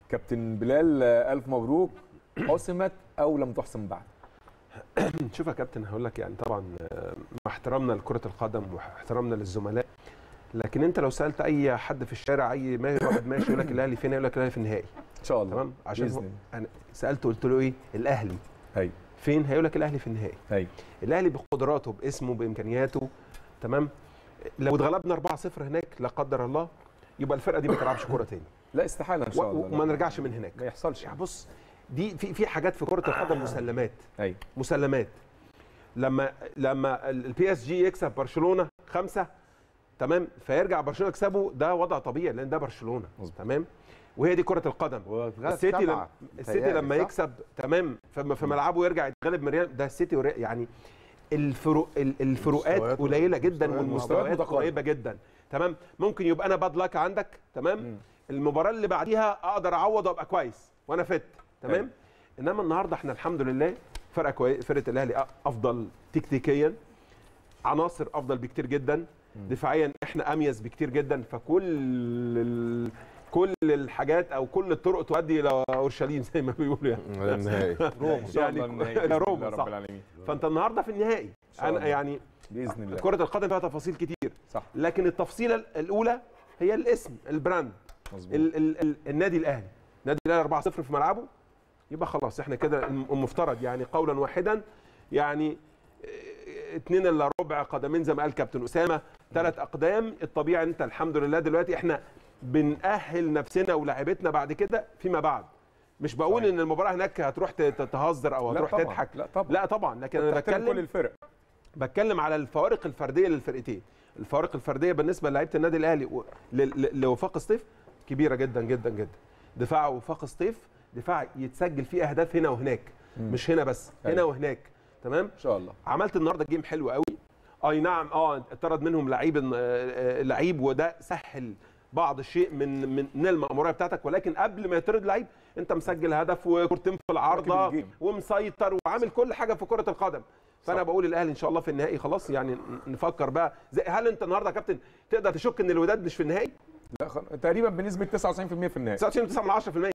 كابتن بلال آه، الف مبروك حسمت او لم تحسم بعد شوف يا كابتن هقول لك يعني طبعا آه، مع احترامنا لكره القدم واحترامنا للزملاء لكن انت لو سالت اي حد في الشارع اي ما واحد ماشي يقول لك الاهلي فين يقول لك الاهلي في النهائي ان شاء الله تمام عشان بإذن هو الله. انا سالته قلت له ايه الاهلي هي فين هيقول لك الاهلي في النهائي هي الاهلي بقدراته باسمه بامكانياته تمام لو اتغلبنا 4-0 هناك لا قدر الله يبقى الفرقه دي ما تلعبش كوره تاني لا استحاله ان و- شاء الله وما نرجعش من هناك ما يحصلش يعني بص دي في في حاجات في كره القدم مسلمات هي مسلمات لما لما البي اس جي يكسب برشلونه خمسه تمام فيرجع برشلونه يكسبه ده وضع طبيعي لان ده برشلونه مظبوط. تمام وهي دي كره القدم السيتي لما السيتي لما يكسب تمام في في ملعبه ويرجع يتغلب من ريال ده السيتي وري- يعني الفروق ال- الفروقات المستويات- قليله جدا المستويات والمستويات متقاربة. قريبه جدا تمام ممكن يبقى انا باد لك عندك تمام مم. المباراه اللي بعديها اقدر اعوض وابقى كويس وانا فت تمام أيوة. انما النهارده احنا الحمد لله فرقه كويس فرقه الاهلي أ- افضل تكتيكيا عناصر افضل بكتير جدا دفاعيا احنا اميز بكتير جدا فكل ال... كل الحاجات او كل الطرق تؤدي الى اورشليم زي ما بيقولوا يعني النهائي روما ان شاء يعني الله النهائي إلى بإذن روما، الله رب صح. العالمين فانت النهارده في النهائي شاء انا الله. يعني باذن الله كره القدم فيها تفاصيل كتير صح لكن التفصيله الاولى هي الاسم البراند مظبوط ال ال ال النادي الاهلي النادي الاهلي 4-0 في ملعبه يبقى خلاص احنا كده الم- المفترض يعني قولا واحدا يعني اه، اتنين الا ربع قدمين زي ما قال كابتن اسامه ثلاث اقدام الطبيعي انت الحمد لله دلوقتي احنا بنأهل نفسنا ولاعيبتنا بعد كده فيما بعد مش بقول صحيح. ان المباراه هناك هتروح ت- تهزر او لا هتروح طبعا تضحك لا طبعا لا طبعا لكن انا تحترم كل بتكلم الفرق بتكلم على الفوارق الفرديه للفرقتين الفوارق الفرديه بالنسبه للعيبه النادي الاهلي و- ل- ل- لوفاق سطيف كبيره جدا جدا جدا دفاع وفاق سطيف دفاع يتسجل فيه اهداف هنا وهناك مم. مش هنا بس هنا أيوة. وهناك تمام ان شاء الله عملت النهارده جيم حلو قوي اي نعم اه اتطرد منهم لعيب آه، آه، لعيب وده سهل بعض الشيء من من من المأمورية بتاعتك ولكن قبل ما يطرد لعيب انت مسجل هدف وكورتين في العارضه واكل الجيم. ومسيطر وعامل كل حاجه في كره القدم فانا صح. بقول الاهلي ان شاء الله في النهائي خلاص يعني ن- نفكر بقى زي هل انت النهارده يا كابتن تقدر تشك ان الوداد مش في النهائي لا خل... تقريبا بنسبه 99% في النهائي 99 9 من 10%